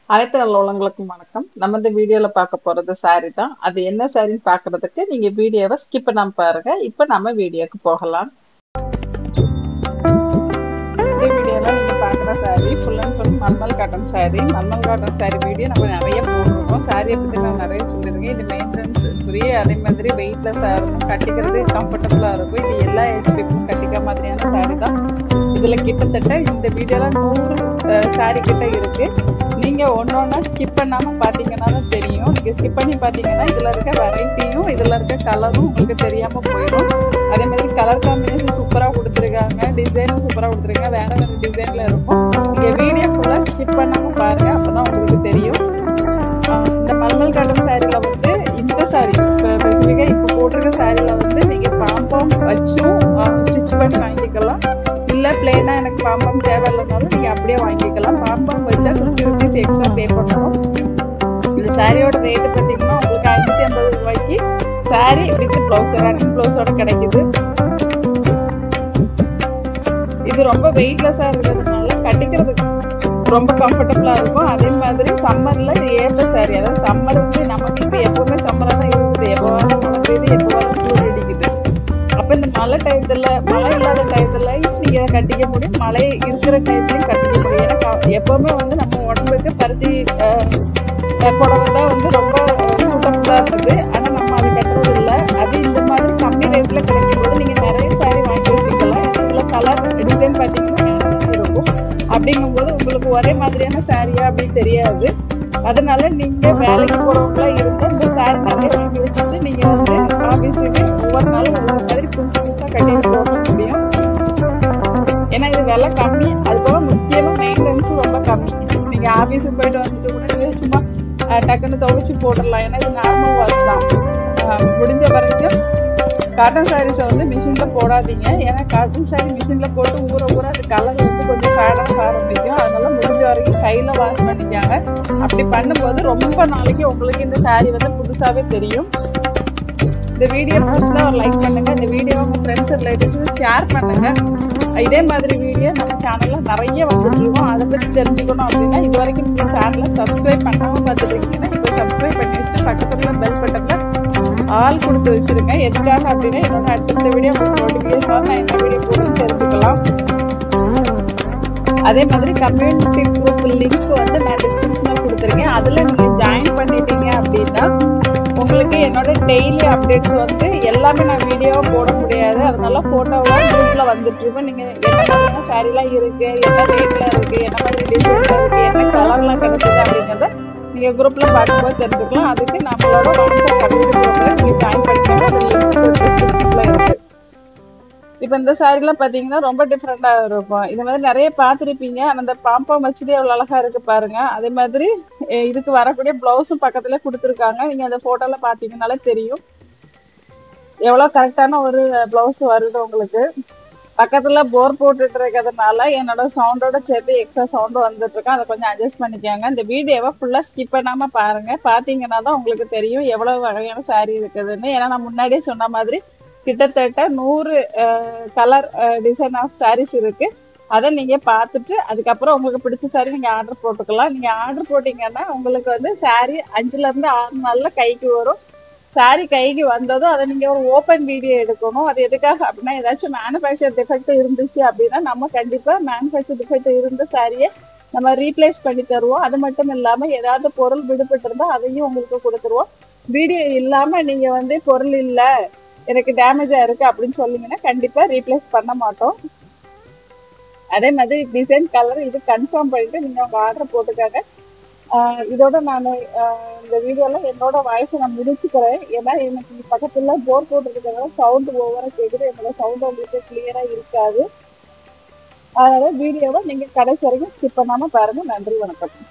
அனைத்து நல்ல உள்ளவங்களுக்கும் வணக்கம் நம்ம இந்த வீடியோல பார்க்க போறது saree தான் அது என்ன சாரின்னு பார்க்கிறதுக்கு நீங்க வீடியோவை ஸ்கிப் பண்ணாம பாருங்க இப்போ நம்ம வீடியோக்கு போகலாம் இந்த வீடியோல நீங்க பார்க்குற saree ஃபுல் அண்ட் ஃபுல் மல்மல் காட்டன் saree மல்மல் காட்டன் saree வீடியோ நம்ம நிறைய போட்டிருக்கோம் சாரியை பத்தி நான் நிறைய சொல்லியிருக்கேன் இது மெயின்டெனன்ஸ் ஃப்ரீ அதே மாதிரி வெயிட்லெஸ்ஸாக இருக்கும் கட்டிக்கிறது கம்ஃபர்டபுளாக இருக்கும் இது எல்லா ஏஜ் பீப்புளும் கட்டிக்க மாதிரியான saree தான் இதுல கிட்டத்தட்ட இந்த வீடியோல நூறு சாரி கிட்ட இருக்கு நீங்க ஒன்னொன்னா ஸ்கிப் பண்ணாம பாத்தீங்கன்னா தான் தெரியும் நீங்க ஸ்கிப் பண்ணி பாத்தீங்கன்னா இதுல இருக்க வெரைட்டியும் இதுல இருக்க கலரும் உங்களுக்கு தெரியாம போயிடும் அதே மாதிரி கலர் காம்பினேஷன் சூப்பரா கொடுத்துருக்காங்க டிசைனும் சூப்பரா கொடுத்துருக்காங்க வேற வேற டிசைன்ல இருக்கும் நீங்க வீடியோ ஃபுல்லா ஸ்கிப் பண்ணாம பாருங்க அப்பதான் உங்களுக்கு தெரியும் ஆஹ் இந்த மல்மல் காட்டன் சாரில வந்து இந்த சாரி ஸ்பெசிஃபிக்கா இப்போ போட்டிருக்க சாரில வந்து நீங்க பாம்பம் வச்சும் ஸ்டிச் பண்ணி வாங்கிக்கலாம் இல்லை பிளெயினாக எனக்கு பாம்பம் தேவையில்லைனாலும் நீங்கள் அப்படியே வாங்கிக்கலாம் பாம்பம் வச்சா ஃபிஃப்டி ருபீஸ் எக்ஸ்ட்ரா பே பண்ணணும் இந்த சாரியோட ரேட்டு பார்த்தீங்கன்னா உங்களுக்கு ஐநூற்றி ஐம்பது ரூபாய்க்கு சாரி வித் ப்ளவுஸ் ரன்னிங் ப்ளவுஸோட கிடைக்குது இது ரொம்ப வெயிட்லெஸ்ஸாக இருக்கிறதுனால கட்டிக்கிறதுக்கு ரொம்ப கம்ஃபர்டபுளாக இருக்கும் அதே மாதிரி சம்மரில் இது ஏற்ற சாரி அதாவது சம்மர் வந்து நமக்கு இப்போ எப்போவுமே சம்மராக தான் இருக்குது எப்போ வேணால் மழை பெய்யுது எப்போ வேணால் குளிர் அடிக்குது அப்போ இந்த மழை டயத்தில் மழை இல்லாத டயத்தில் நீங்கள் இதை கட்டிக்க முடியும் மழை இருக்கிற டயத்துலையும் கட்டிக்க முடியும் ஏன்னா க- எப்போவுமே வந்து நம்ம உடம்புக்கு பருத்தி அஹ், புடவை தான் வந்து ரொம்ப சூட்டபுளாக இருக்குது ஆனால் நம்ம அதை கட்டுறது இல்லை அது இந்த மாதிரி கம்மி ரேட்டில் கிடைக்கும் போது நீங்கள் நிறைய சாரி வாங்கி வச்சுக்கலாம் இதில் கலர் டிசைன் பார்த்தீங்கன்னா மேட்சிங் இருக்கும் அப்படிங்கும்போது உங்களுக்கு ஒரே மாதிரியான சாரியா அப்படின்னு தெரியாது அதனால நீங்க வேலைக்கு போறவங்களா இருந்தா இந்த சாரி நிறைய வாங்கி வச்சுட்டு நீங்க வந்து ஆபீஸுக்கு ஒவ்வொரு நாளும் ஒவ்வொரு மாதிரி புதுசு புதுசா கட்டிட்டு போக முடியும் ஏன்னா இது விலை கம்மி அது போக முக்கியமா மெயின்டெனன்ஸும் ரொம்ப கம்மி நீங்க ஆபீஸுக்கு போயிட்டு வந்துட்டு கூட நீங்க சும்மா அஹ், டக்குன்னு துவைச்சு போட்டுடலாம் ஏன்னா இது நார்மல் வாஷ் தான் அஹ், முடிஞ்ச வரைக்கும் காட்டன் சாரீஸை வந்து மிஷினில் போடாதீங்க ஏன்னா காட்டன் சாரி மிஷினில் போட்டு ஊற ஊற அது கலர் வந்து கொஞ்சம் ஃபேடாக ஆரம்பிக்கும் அதனால முடிஞ்ச வரைக்கும் கையில் வாஷ் பண்ணிக்காங்க அப்படி பண்ணும்போது ரொம்ப நாளைக்கு உங்களுக்கு இந்த சாரி வந்து புதுசாகவே தெரியும் இந்த வீடியோ பிடிச்சா ஒரு லைக் பண்ணுங்க இந்த வீடியோ உங்க ஃப்ரெண்ட்ஸ் ரிலேட்டிவ்ஸ் ஷேர் பண்ணுங்க இதே மாதிரி வீடியோ நம்ம சேனல்ல நிறைய வந்துட்டு இருக்கோம் அதை பத்தி தெரிஞ்சுக்கணும் அப்படின்னா இது வரைக்கும் நீங்க சேனலை சப்ஸ்கிரைப் பண்ணாம பார்த்துட்டு இருக்கீங்கன்னா இப்போ சப்ஸ்கிரைப் பண்ணி வச்சுட்டு பக்கத்துல பெல் பட்டன்ல ஆல் கொடுத்து வச்சிருங்க எதுக்காக அப்படின்னா என்னோட அடுத்த வீடியோ உங்களுக்கு நோட்டிஃபிகேஷன் நான் என்ன வீடியோ போட்டு தெரிஞ்சுக்கலாம் அதே மாதிரி கம்யூனிட்டி குரூப் லிங்க் வந்து நான் டிஸ்கிரிப்ஷனில் கொடுத்துருக்கேன் அதில் நீங்கள் ஜாயின் பண்ணிட்டீங்க அப்படின்னா உங்களுக்கு என்னோட டெய்லி அப்டேட்ஸ் வந்து எல்லாமே நான் வீடியோவாக போட முடியாது அதனால ஃபோட்டோவாக குரூப்பில் வந்துட்டு இருக்கும் நீங்கள் என்ன மாதிரியான சாரீலாம் இருக்குது என்ன ரேட்டில் இருக்குது என்ன மாதிரி டிசைனில் இருக்குது என்ன கலர்லாம் கிடைக்குது அப்படிங்கிறத நீங்கள் குரூப்பில் பார்க்கும்போது தெரிஞ்சுக்கலாம் அதுக்கு நம்மளோட வாட்ஸ்அப் கம்யூனிட்டி குரூப்பில் நீங்கள் ஜாயின் பண்ணிக்கோங்க அது லிங்க் டிஸ்கிரிப்ஷனில் இருக்குது இப்போ இந்த சாரிலாம் பார்த்தீங்கன்னா ரொம்ப டிஃப்ரெண்ட்டாக இருக்கும் இந்த மாதிரி நிறைய பார்த்துருப்பீங்க ஆனால் அந்த பாம்பம் வச்சதே எவ்வளோ அழகாக இருக்கு பாருங்க அதே மாதிரி அஹ் இதுக்கு வரக்கூடிய ப்ளவுஸும் பக்கத்துல கொடுத்துருக்காங்க நீங்கள் அந்த ஃபோட்டோவில் பார்த்தீங்கனாலே தெரியும் எவ்வளோ கரெக்டான ஒரு ப்ளவுஸ் வருது உங்களுக்கு பக்கத்துல போர் போட்டுட்டு இருக்கிறதுனால என்னோட சவுண்டோட சேர்த்து எக்ஸ்ட்ரா சவுண்டு வந்துட்டு இருக்கேன் அதை கொஞ்சம் அட்ஜஸ்ட் பண்ணிக்கோங்க இந்த வீடியோவை ஃபுல்லாக ஸ்கிப் பண்ணாம பாருங்க பார்த்தீங்கன்னா தான் உங்களுக்கு தெரியும் எவ்வளவு வகையான saree இருக்குதுன்னு ஏன்னா நான் முன்னாடியே சொன்ன மாதிரி கிட்டத்தட்ட நூறு கலர் டிசைன் ஆஃப் sarees இருக்கு அதை நீங்க பார்த்துட்டு அதுக்கப்புறம் உங்களுக்கு பிடிச்ச saree நீங்க ஆர்டர் போட்டுக்கலாம் நீங்க ஆர்டர் போட்டீங்கன்னா உங்களுக்கு வந்து saree அஞ்சுல இருந்து ஆறு நாள்ல கைக்கு வரும் saree கைக்கு வந்ததும் அதை நீங்க ஒரு ஓப்பன் வீடியோ எடுக்கணும் அது எதுக்காக அப்படின்னா ஏதாச்சும் மேனுஃபேக்சர் டிஃபெக்ட் இருந்துச்சு அப்படின்னா நம்ம கண்டிப்பா மேனுஃபேக்சர் டிஃபெக்ட் இருந்த சாரியை நம்ம ரீப்ளேஸ் பண்ணி தருவோம் அது மட்டும் இல்லாம ஏதாவது பொருள் விடுபட்டு இருந்தா அதையும் உங்களுக்கு கொடுத்துருவோம் வீடியோ இல்லாம நீங்க வந்து பொருள் இல்ல எனக்கு டேமேஜ் ஆயிருக்கு அப்படின்னு சொன்னீங்கன்னா கண்டிப்பா ரீப்ளேஸ் பண்ண மாட்டோம் அதே மாதிரி டிசைன் கலர் இது கன்ஃபார்ம் பண்ணிட்டு நீங்க உங்க ஆர்டர் போட்டுக்காங்க ஆஹ் இதோட நான் இந்த வீடியோல என்னோட வாய்ஸ் நான் முடிச்சுக்கிறேன் ஏன்னா எனக்கு இங்க பக்கத்துல போர் போட்டுருக்கிறதால சவுண்ட் ஓவரா கேக்குது என்னோட சவுண்ட் உங்களுக்கு கிளியரா இருக்காது அதனால வீடியோவை நீங்க கடைசி வரைக்கும் ஸ்கிப் பண்ணாம பாருங்க நன்றி வணக்கம்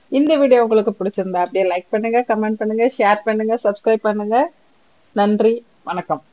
இந்த வீடியோ உங்களுக்கு பிடிச்சிருந்தா அப்படியே லைக் பண்ணுங்க கமெண்ட் பண்ணுங்க ஷேர் பண்ணுங்க சப்ஸ்கிரைப் பண்ணுங்க நன்றி வணக்கம்